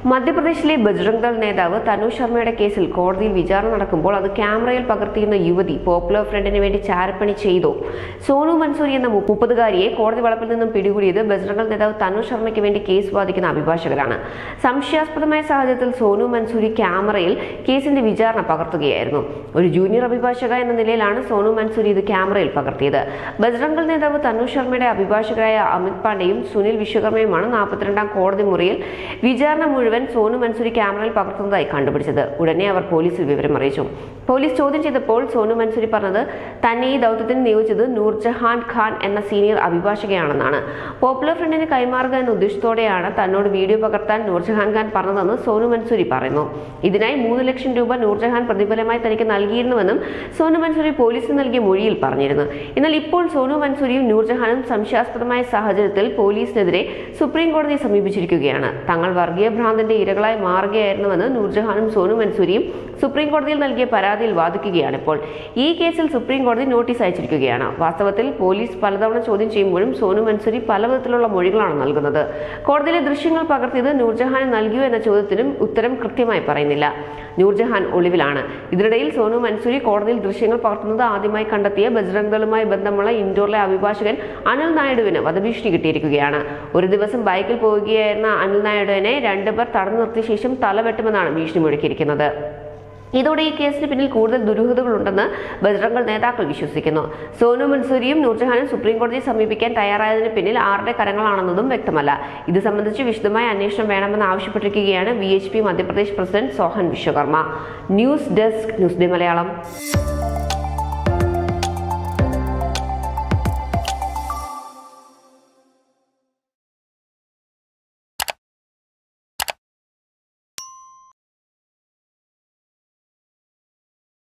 മധ്യപ്രദേശിലെ ബജ്രംഗ് ദൾ നേതാവ് തനു ശർമ്മയുടെ കേസിൽ കോടതിയിൽ വിചാരണ നടക്കുമ്പോൾ അത് ക്യാമറയിൽ പകർത്തിയിരുന്ന യുവതി പോപ്പുലർ ഫ്രണ്ടിന് വേണ്ടി ചാരപ്പണി ചെയ്തു സോനു മൻസൂരി എന്ന മുപ്പതുകാരിയെ കോടതി വളപ്പിൽ നിന്നും പിടികൂടിയത് ബജ്രംഗ് ദൾ നേതാവ് തനു ശർമ്മയ്ക്ക് വേണ്ടി കേസ് വാദിക്കുന്ന അഭിഭാഷകരാണ് സംശയാസ്പദമായ സാഹചര്യത്തിൽ സോനു മൻസൂരി ക്യാമറയിൽ കേസിന്റെ വിചാരണ പകർത്തുകയായിരുന്നു ഒരു ജൂനിയർ അഭിഭാഷക എന്ന നിലയിലാണ് സോനു മൻസൂരി ഇത് ക്യാമറയിൽ പകർത്തിയത് ബജ്രംഗ് ദൾ നേതാവ് തനു ശർമ്മയുടെ അഭിഭാഷകരായ അമിത് പാണ്ഡെയും സുനിൽ വിശ്വകർമ്മയുമാണ് നാൽപ്പത്തിരണ്ടാം കോടതി മുറിയിൽ വിചാരണ മുഴുവൻ സോനു മൻസൂരി ക്യാമറയിൽ പകർത്തുന്നതായി കണ്ടുപിടിച്ചത് ഉടനെ അവർ പോലീസിൽ വിവരം അറിയിച്ചു പോലീസ് ചോദ്യം ചെയ്തപ്പോൾ സോനു മൻസൂരി പറഞ്ഞത് തന്നെ ഈ ദൗത്യത്തിന് നിയോഗിച്ചത് നൂർജഹാൻ ഖാൻ എന്ന സീനിയർ അഭിഭാഷകയാണെന്നാണ് പോപ്പുലർ ഫ്രണ്ടിന് കൈമാറുക എന്ന ഉദ്ദേശത്തോടെയാണ് തന്നോട് വീഡിയോ പകർത്താൻ നൂർജഹാൻ ഖാൻ പറഞ്ഞതെന്ന് സോനു മൻസൂരി പറയുന്നു ഇതിനായി മൂന്ന് ലക്ഷം രൂപ നൂർജഹാൻ പ്രതിഫലമായി തനിക്ക് നൽകിയിരുന്നുവെന്നും സോനു മൻസൂരി പോലീസിന് നൽകിയ മൊഴിയിൽ പറഞ്ഞിരുന്നു എന്നാൽ ഇപ്പോൾ സോനു മൻസൂരിയും നൂർജഹാനും സംശയാസ്പദമായ സാഹചര്യത്തിൽ പോലീസിനെതിരെ സുപ്രീം കോടതിയെ സമീപിച്ചിരിക്കുകയാണ് തങ്ങൾ വർഗീയ ഭ്രാന്തിന്റെ ഇരകളായി മാറുകയായിരുന്നുവെന്ന് നൂർജഹാനും സോനു മൻസൂരിയും സുപ്രീം കോടതിയിൽ നൽകിയ പരാതിയിൽ വാദിക്കുകയാണ് ഇപ്പോൾ ഈ കേസിൽ സുപ്രീം കോടതി നോട്ടീസ് അയച്ചിരിക്കുകയാണ് വാസ്തവത്തിൽ പോലീസ് പലതവണ ചോദ്യം ചെയ്യുമ്പോഴും സോനു മൻസൂരി പല വിധത്തിലുള്ള മൊഴികളാണ് നൽകുന്നത് കോടതിയിലെ ദൃശ്യങ്ങൾ പകർത്തിയത് നൂർജഹാന് നൽകിയോ എന്ന ചോദ്യത്തിനും ഉത്തരം കൃത്യമായി പറയുന്നില്ല നൂർജഹാൻ ഒളിവിലാണ് ഇതിനിടയിൽ സോനു മൻസൂരി കോടതിയിൽ ദൃശ്യങ്ങൾ പകർത്തുന്നത് ആദ്യമായി കണ്ടെത്തിയ ബജ്രംഗ് ദളുമായി ബന്ധമുള്ള ഇൻഡോറിലെ അഭിഭാഷകൻ അനിൽ നായിഡുവിന് വധഭീഷണി കിട്ടിയിരിക്കുകയാണ് ഒരു ദിവസം ബൈക്കിൽ പോവുകയായിരുന്ന അനിൽ നായിഡുവിനെ രണ്ടുപേർ തടഞ്ഞു നിർത്തിയ ശേഷം തലവെട്ടുമെന്നാണ് ഭീഷണി മുഴക്കിയിരിക്കുന്നത് ഇതോടെ ഈ കേസിന് പിന്നിൽ കൂടുതൽ ദുരൂഹതകളുണ്ടെന്ന് ബജ്രംഗൾ നേതാക്കൾ വിശ്വസിക്കുന്നു സോനു മൻസൂരിയും നൂർജഹാനും സുപ്രീം കോടതിയെ സമീപിക്കാൻ തയ്യാറായതിന് പിന്നിൽ ആരുടെ കരങ്ങളാണെന്നതും വ്യക്തമല്ല ഇത് സംബന്ധിച്ച് വിശദമായ അന്വേഷണം വേണമെന്ന് ആവശ്യപ്പെട്ടിരിക്കുകയാണ് V H P Madhya Pradesh president Sohan Vishwakarma news desk news day Malayalam